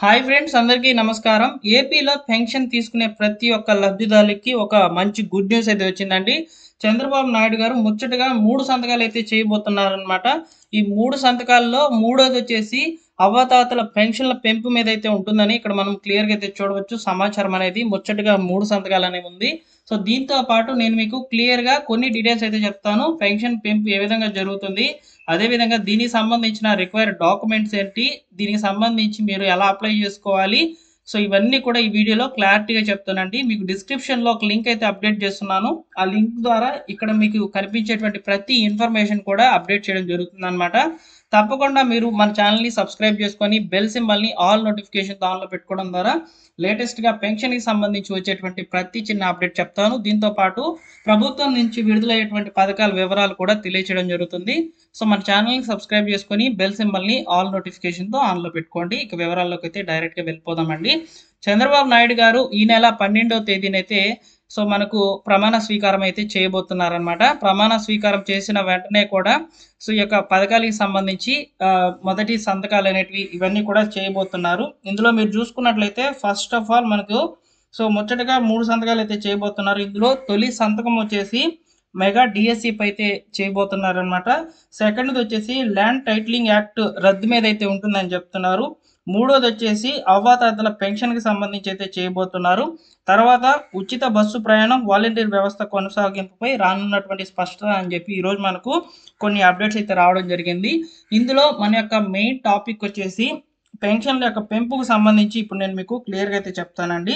hi friends అందరికీ నమస్కారం ఏపీలో పెన్షన్ తీసుకునే ప్రతి ఒక్క లబ్ధిదారులకి ఒక మంచి గుడ్ న్యూస్ అయితే వచ్చిందండి చంద్రబాబు నాయుడు గారు ముచ్చటగా మూడు సంతకాలు అయితే చేయబోతున్నారనమాట ఈ మూడు సంతకాల్లో మూడోది వచ్చేసి అవ్వతాతల పెన్షన్ల పెంపు మీద అయితే ఉంటుందని ఇక్కడ మనం క్లియర్గా అయితే చూడవచ్చు సమాచారం అనేది ముచ్చటగా మూడు సంతకాలు అనేవి ఉంది సో దీంతో పాటు నేను మీకు క్లియర్గా కొన్ని డీటెయిల్స్ అయితే చెప్తాను పెన్షన్ పెంపు ఏ విధంగా జరుగుతుంది అదేవిధంగా దీనికి సంబంధించిన రిక్వైర్డ్ డాక్యుమెంట్స్ ఏంటి దీనికి సంబంధించి మీరు ఎలా అప్లై చేసుకోవాలి సో ఇవన్నీ కూడా ఈ వీడియోలో క్లారిటీగా చెప్తానండి మీకు డిస్క్రిప్షన్లో ఒక లింక్ అయితే అప్డేట్ చేస్తున్నాను ఆ లింక్ ద్వారా ఇక్కడ మీకు కనిపించేటువంటి ప్రతి ఇన్ఫర్మేషన్ కూడా అప్డేట్ చేయడం జరుగుతుంది అనమాట తప్పకుండా మీరు మన ఛానల్ని సబ్స్క్రైబ్ చేసుకొని బెల్ సింబల్ని ఆల్ నోటిఫికేషన్ ఆన్లో పెట్టుకోవడం ద్వారా లేటెస్ట్గా పెన్షన్కి సంబంధించి వచ్చేటువంటి ప్రతి చిన్న అప్డేట్ చెప్తాను దీంతో పాటు ప్రభుత్వం నుంచి విడుదలయ్యేటువంటి పథకాల వివరాలు కూడా తెలియచేయడం జరుగుతుంది సో మన ఛానల్ని సబ్స్క్రైబ్ చేసుకొని బెల్ సింబల్ని ఆల్ నోటిఫికేషన్తో ఆన్లో పెట్టుకోండి ఇక వివరాల్లోకి అయితే డైరెక్ట్గా వెళ్ళిపోదామండి చంద్రబాబు నాయుడు గారు ఈ నెల పన్నెండవ తేదీనైతే సో మనకు ప్రమాణ స్వీకారం అయితే చేయబోతున్నారనమాట ప్రమాణ స్వీకారం చేసిన వెంటనే కూడా సో ఈ యొక్క పథకాలకి సంబంధించి ఆ, మొదటి సంతకాలు అనేటివి ఇవన్నీ కూడా చేయబోతున్నారు ఇందులో మీరు చూసుకున్నట్లయితే ఫస్ట్ ఆఫ్ ఆల్ మనకు సో ముచ్చటగా మూడు సంతకాలు అయితే చేయబోతున్నారు ఇందులో తొలి సంతకం వచ్చేసి మెగా డిఎస్సి అయితే చేయబోతున్నారు అనమాట సెకండ్ది వచ్చేసి ల్యాండ్ టైటిలింగ్ యాక్ట్ రద్దు మీద అయితే ఉంటుందని చెప్తున్నారు మూడోది వచ్చేసి అవ్వాతాతల పెన్షన్కి సంబంధించి అయితే చేయబోతున్నారు తర్వాత ఉచిత బస్సు ప్రయాణం వాలంటీర్ వ్యవస్థ కొనసాగింపుపై రానున్నటువంటి స్పష్టత అని చెప్పి ఈరోజు మనకు కొన్ని అప్డేట్స్ అయితే రావడం జరిగింది ఇందులో మన యొక్క మెయిన్ టాపిక్ వచ్చేసి పెన్షన్ల యొక్క పెంపుకు సంబంధించి ఇప్పుడు నేను మీకు క్లియర్గా అయితే చెప్తానండి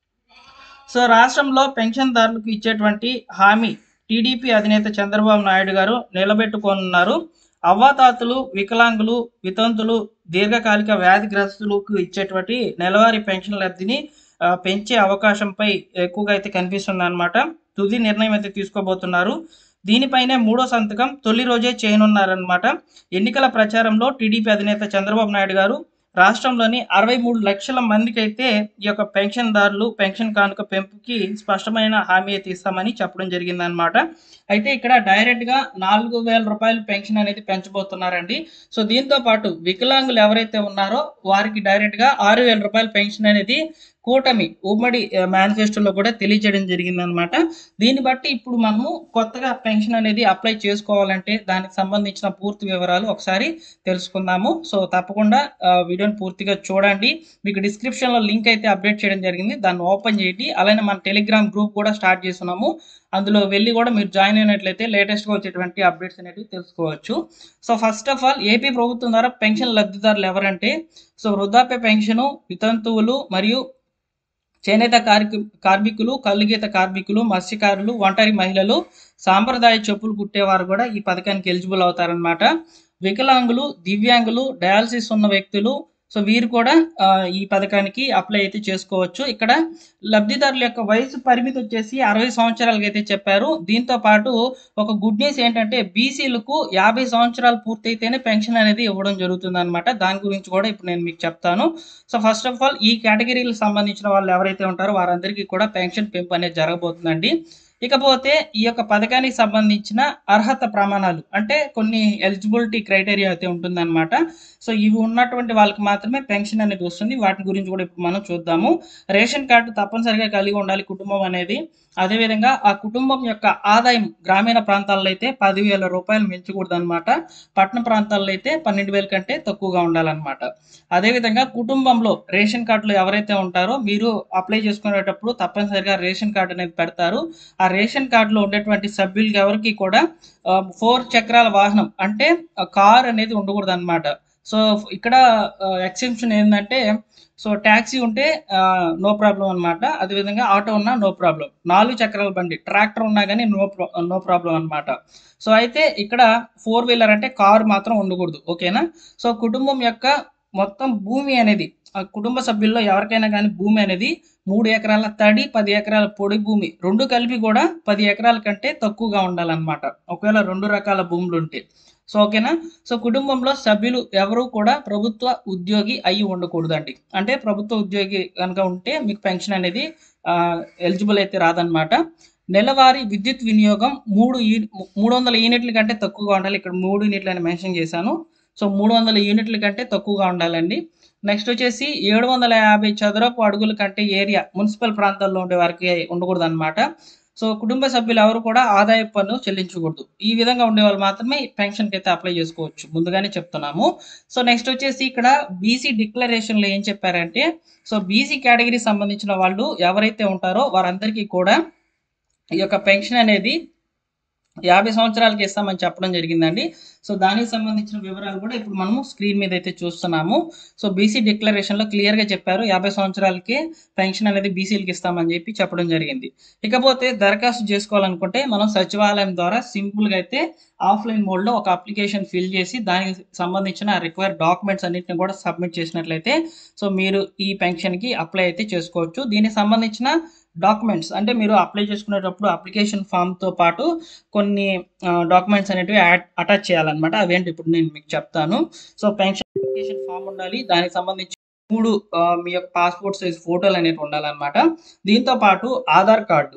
సో రాష్ట్రంలో పెన్షన్దారులకు ఇచ్చేటువంటి హామీ టీడీపీ అధినేత చంద్రబాబు నాయుడు గారు నిలబెట్టుకోనున్నారు అవ్వాతాతలు వికలాంగులు వితంతులు దీర్ఘకాలిక వ్యాధిగ్రస్తులకు ఇచ్చేటువంటి నెలవారీ పెన్షన్ లబ్ధిని ఆ, పెంచే అవకాశంపై ఎక్కువగా అయితే కనిపిస్తుంది అనమాట తుది నిర్ణయం అయితే తీసుకోబోతున్నారు దీనిపైనే మూడో సంతకం తొలి రోజే చేయనున్నారనమాట ఎన్నికల ప్రచారంలో టీడీపీ అధినేత చంద్రబాబు నాయుడు గారు రాష్ట్రంలోని అరవై మూడు లక్షల మందికి అయితే ఈ యొక్క పెన్షన్దారులు పెన్షన్ కానుక పెంపుకి స్పష్టమైన హామీ అయితే ఇస్తామని చెప్పడం జరిగిందనమాట అయితే ఇక్కడ డైరెక్ట్గా నాలుగు వేల రూపాయలు పెన్షన్ అనేది పెంచబోతున్నారండి సో దీంతో పాటు వికలాంగులు ఎవరైతే ఉన్నారో వారికి డైరెక్ట్గా ఆరు వేల రూపాయల పెన్షన్ అనేది కూటమి ఉమ్మడి మేనిఫెస్టోలో కూడా తెలియజేయడం జరిగిందనమాట దీన్ని బట్టి ఇప్పుడు మనము కొత్తగా పెన్షన్ అనేది అప్లై చేసుకోవాలంటే దానికి సంబంధించిన పూర్తి వివరాలు ఒకసారి తెలుసుకుందాము సో తప్పకుండా ఆ, వీడియోని పూర్తిగా చూడండి మీకు డిస్క్రిప్షన్లో లింక్ అయితే అప్డేట్ చేయడం జరిగింది దాన్ని ఓపెన్ చేయండి అలానే మన టెలిగ్రామ్ గ్రూప్ కూడా స్టార్ట్ చేస్తున్నాము అందులో వెళ్ళి కూడా మీరు జాయిన్ అయినట్లయితే లేటెస్ట్గా వచ్చేటువంటి అప్డేట్స్ అనేవి తెలుసుకోవచ్చు so first of all AP ప్రభుత్వం ద్వారా పెన్షన్ లబ్ధిదారులు ఎవరంటే సో వృద్ధాప్య పెన్షను వితంతువులు మరియు చేనేత కార్మికు కార్మికులు కల్లుగీత కార్మికులు మత్స్యకారులు ఒంటరి మహిళలు సాంప్రదాయ చెప్పులు కుట్టేవారు కూడా ఈ పథకానికి ఎలిజిబుల్ అవుతారనమాట వికలాంగులు దివ్యాంగులు డయాలసిస్ ఉన్న వ్యక్తులు సో వీరు కూడా ఆ, ఈ పథకానికి అప్లై అయితే చేసుకోవచ్చు ఇక్కడ లబ్ధిదారుల యొక్క వయసు పరిమితి వచ్చేసి అరవై సంవత్సరాలకి అయితే చెప్పారు దీంతో పాటు ఒక గుడ్ న్యూస్ ఏంటంటే బీసీలకు యాభై సంవత్సరాలు పూర్తయితేనే పెన్షన్ అనేది ఇవ్వడం జరుగుతుంది అనమాట దాని గురించి కూడా ఇప్పుడు నేను మీకు చెప్తాను సో ఫస్ట్ ఆఫ్ ఆల్ ఈ కేటగిరీలకు సంబంధించిన వాళ్ళు ఎవరైతే ఉంటారో వారందరికీ కూడా పెన్షన్ పెంపు అనేది జరగబోతుందండి ఇకపోతే ఈ యొక్క పథకానికి సంబంధించిన అర్హత ప్రమాణాలు అంటే కొన్ని ఎలిజిబిలిటీ క్రైటీరియా అయితే ఉంటుందన్నమాట సో ఇవి ఉన్నటువంటి వాళ్ళకి మాత్రమే పెన్షన్ అనేది వస్తుంది వాటి గురించి కూడా ఇప్పుడు మనం చూద్దాము రేషన్ కార్డు తప్పనిసరిగా కలిగి ఉండాలి కుటుంబం అనేది అదేవిధంగా ఆ కుటుంబం యొక్క ఆదాయం గ్రామీణ ప్రాంతాల్లో అయితే పదివేల రూపాయలు మించకూడదు అనమాట పట్టణ ప్రాంతాల్లో అయితే పన్నెండు వేల కంటే తక్కువగా ఉండాలన్నమాట అదేవిధంగా కుటుంబంలో రేషన్ కార్డులో ఎవరైతే ఉంటారో మీరు అప్లై చేసుకునేటప్పుడు తప్పనిసరిగా రేషన్ కార్డు అనేది పెడతారు ఆ రేషన్ కార్డులో ఉండేటువంటి సభ్యులకి ఎవరికి కూడా ఫోర్ చక్రాల వాహనం అంటే కార్ అనేది ఉండకూడదు అనమాట సో ఇక్కడ ఎక్సెప్షన్ ఏంటంటే సో ట్యాక్సీ ఉంటే నో ప్రాబ్లం అనమాట అదేవిధంగా ఆటో ఉన్నా నో ప్రాబ్లం నాలుగు చక్రాల బండి ట్రాక్టర్ ఉన్నా కానీ నో నో ప్రాబ్లం అనమాట సో అయితే ఇక్కడ ఫోర్ వీలర్ అంటే కారు మాత్రం ఉండకూడదు ఓకేనా సో కుటుంబం యొక్క మొత్తం భూమి అనేది ఆ కుటుంబ సభ్యుల్లో ఎవరికైనా కానీ భూమి అనేది మూడు ఎకరాల తడి పది ఎకరాల పొడి భూమి రెండు కలిపి కూడా పది ఎకరాల కంటే తక్కువగా ఉండాలన్నమాట ఒకవేళ రెండు రకాల భూములు ఉంటే సో ఓకేనా సో కుటుంబంలో సభ్యులు ఎవరు కూడా ప్రభుత్వ ఉద్యోగి అయి ఉండకూడదండి అంటే ప్రభుత్వ ఉద్యోగి కనుక ఉంటే మీకు పెన్షన్ అనేది ఎలిజిబుల్ అయితే రాదనమాట నెలవారీ విద్యుత్ వినియోగం మూడు యూ- మూడు వందల యూనిట్ల కంటే తక్కువగా ఉండాలి ఇక్కడ మూడు యూనిట్లు అని మెన్షన్ చేశాను సో మూడు వందల యూనిట్ల కంటే తక్కువగా ఉండాలండి నెక్స్ట్ వచ్చేసి ఏడు వందల యాభై చదరపు అడుగుల కంటే ఏరియా మున్సిపల్ ప్రాంతాల్లో ఉండే వారికి ఉండకూడదు అనమాట సో కుటుంబ సభ్యులు ఎవరు కూడా ఆదాయ పన్ను చెల్లించకూడదు ఈ విధంగా ఉండే వాళ్ళు మాత్రమే పెన్షన్కి అయితే అప్లై చేసుకోవచ్చు ముందుగానే చెప్తున్నాము సో నెక్స్ట్ వచ్చేసి ఇక్కడ బీసీ డిక్లరేషన్లో ఏం చెప్పారంటే సో బీసీ కేటగిరీ సంబంధించిన వాళ్ళు ఎవరైతే ఉంటారో వారందరికీ కూడా ఈ యొక్క పెన్షన్ అనేది యాభై సంవత్సరాలకి ఇస్తామని చెప్పడం జరిగిందండి సో దానికి సంబంధించిన వివరాలు కూడా ఇప్పుడు మనము స్క్రీన్ మీద అయితే చూస్తున్నాము సో బీసీ డిక్లరేషన్లో క్లియర్గా చెప్పారు యాభై సంవత్సరాలకి పెన్షన్ అనేది బీసీలకి ఇస్తామని చెప్పి చెప్పడం జరిగింది ఇకపోతే దరఖాస్తు చేసుకోవాలనుకుంటే మనం సచివాలయం ద్వారా సింపుల్గా అయితే ఆఫ్లైన్ మోడ్లో ఒక అప్లికేషన్ ఫిల్ చేసి దానికి సంబంధించిన రిక్వైర్డ్ డాక్యుమెంట్స్ అన్నింటిని కూడా సబ్మిట్ చేసినట్లయితే సో మీరు ఈ పెన్షన్కి అప్లై అయితే చేసుకోవచ్చు దీనికి సంబంధించిన డాక్యుమెంట్స్ అంటే మీరు అప్లై చేసుకునేటప్పుడు అప్లికేషన్ ఫామ్తో పాటు కొన్ని డాక్యుమెంట్స్ అనేటివి యాడ్ అటాచ్ చేయాలన్నమాట అవేంటి ఇప్పుడు నేను మీకు చెప్తాను సో పెన్షన్ అప్లికేషన్ ఫామ్ ఉండాలి దానికి సంబంధించి మూడు ఆ, మీ యొక్క పాస్పోర్ట్ సైజ్ ఫోటోలు అనేవి ఉండాలన్నమాట దీంతో పాటు Aadhaar card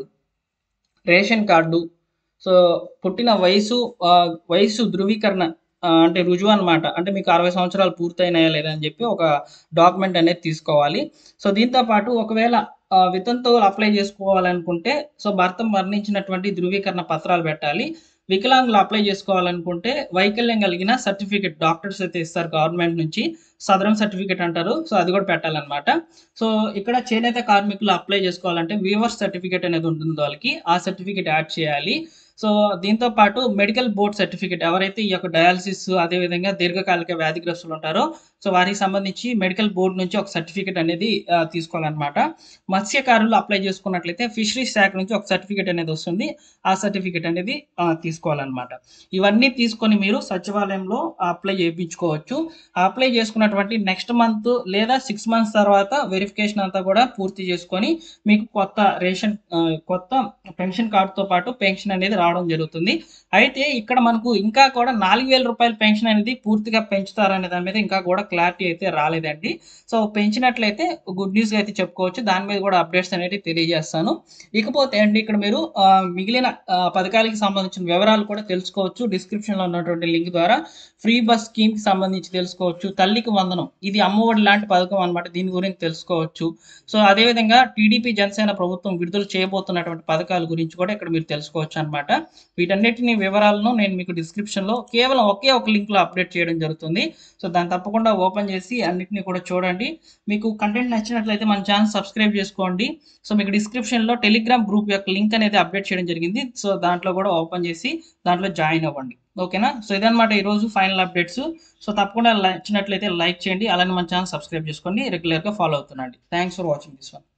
ration card so పుట్టిన వయసు ఆ, వయసు ధృవీకరణ ఆ, అంటే రుజువు అనమాట అంటే మీకు అరవై సంవత్సరాలు పూర్తయినాయా లేదా అని చెప్పి ఒక డాక్యుమెంట్ అనేది తీసుకోవాలి సో దీంతో పాటు ఒకవేళ ఆ, వితంతువులు అప్లై చేసుకోవాలనుకుంటే సో భర్త మరణించినటువంటి ధృవీకరణ పత్రాలు పెట్టాలి వికలాంగులు అప్లై చేసుకోవాలనుకుంటే వైకల్యం కలిగిన సర్టిఫికేట్ డాక్టర్స్ అయితే ఇస్తారు గవర్నమెంట్ నుంచి సదరం సర్టిఫికేట్ అంటారు సో అది కూడా పెట్టాలన్నమాట సో ఇక్కడ చేనేత కార్మికులు అప్లై చేసుకోవాలంటే వీవర్స్ సర్టిఫికేట్ అనేది ఉంటుంది వాళ్ళకి ఆ సర్టిఫికేట్ యాడ్ చేయాలి సో దీంతో పాటు మెడికల్ బోర్డ్ సర్టిఫికేట్ ఎవరైతే ఈ యొక్క డయాలసిస్ అదేవిధంగా దీర్ఘకాలిక వ్యాధిగ్రస్తులు ఉంటారో సో వారికి సంబంధించి మెడికల్ బోర్డు నుంచి ఒక సర్టిఫికేట్ అనేది ఆ, తీసుకోవాలన్నమాట మత్స్యకారులు అప్లై చేసుకున్నట్లయితే ఫిషరీస్ శాఖ నుంచి ఒక సర్టిఫికేట్ అనేది వస్తుంది ఆ సర్టిఫికేట్ అనేది ఆ, తీసుకోవాలన్నమాట ఇవన్నీ తీసుకొని మీరు సచివాలయంలో అప్లై చేయించుకోవచ్చు అప్లై చేసుకున్నటువంటి నెక్స్ట్ మంత్ లేదా సిక్స్ మంత్స్ తర్వాత వెరిఫికేషన్ అంతా కూడా పూర్తి చేసుకొని మీకు కొత్త రేషన్ ఆ, కొత్త పెన్షన్ కార్డుతో పాటు పెన్షన్ అనేది రావడం జరుగుతుంది అయితే ఇక్కడ మనకు ఇంకా కూడా నాలుగు వేల రూపాయల పెన్షన్ అనేది పూర్తిగా పెంచుతారనే దాని మీద ఇంకా కూడా క్లారిటీ అయితే రాలేదండి సో పెంచినట్లయితే గుడ్ న్యూస్ అయితే చెప్పుకోవచ్చు దాని మీద కూడా అప్డేట్స్ అనేవి తెలియజేస్తాను ఇకపోతే అండి ఇక్కడ మీరు ఆ, మిగిలిన ఆ, పథకాలకి సంబంధించిన వివరాలు కూడా తెలుసుకోవచ్చు డిస్క్రిప్షన్లో ఉన్నటువంటి లింక్ ద్వారా ఫ్రీ బస్ స్కీమ్కి సంబంధించి తెలుసుకోవచ్చు తల్లికి వందనం ఇది అమ్మఒడి లాంటి పథకం అనమాట దీని గురించి తెలుసుకోవచ్చు సో అదేవిధంగా టీడీపీ జనసేన ప్రభుత్వం విడుదల చేయబోతున్నటువంటి పథకాల గురించి కూడా ఇక్కడ మీరు తెలుసుకోవచ్చు అనమాట వీటన్నిటిని వివరాలను నేను మీకు డిస్క్రిప్షన్లో కేవలం ఒకే ఒక లింక్లో అప్డేట్ చేయడం జరుగుతుంది సో దాన్ని తప్పకుండా ఓపెన్ చేసి అన్నిటిని కూడా చూడండి మీకు కంటెంట్ నచ్చినట్లయితే మన ఛానల్ సబ్స్క్రైబ్ చేసుకోండి సో మీకు డిస్క్రిప్షన్లో టెలిగ్రామ్ గ్రూప్ యొక్క లింక్ అనేది అప్డేట్ చేయడం జరిగింది సో దాంట్లో కూడా ఓపెన్ చేసి దాంట్లో జాయిన్ అవ్వండి ఓకేనా సో ఇదన్నమాట ఈరోజు ఫైనల్ అప్డేట్స్ సో తప్పకుండా నచ్చినట్లయితే లైక్ చేయండి అలానే మన ఛానల్ సబ్స్క్రైబ్ చేసుకోండి రెగ్యులర్గా ఫాలో అవుతుండండి thanks for watching this one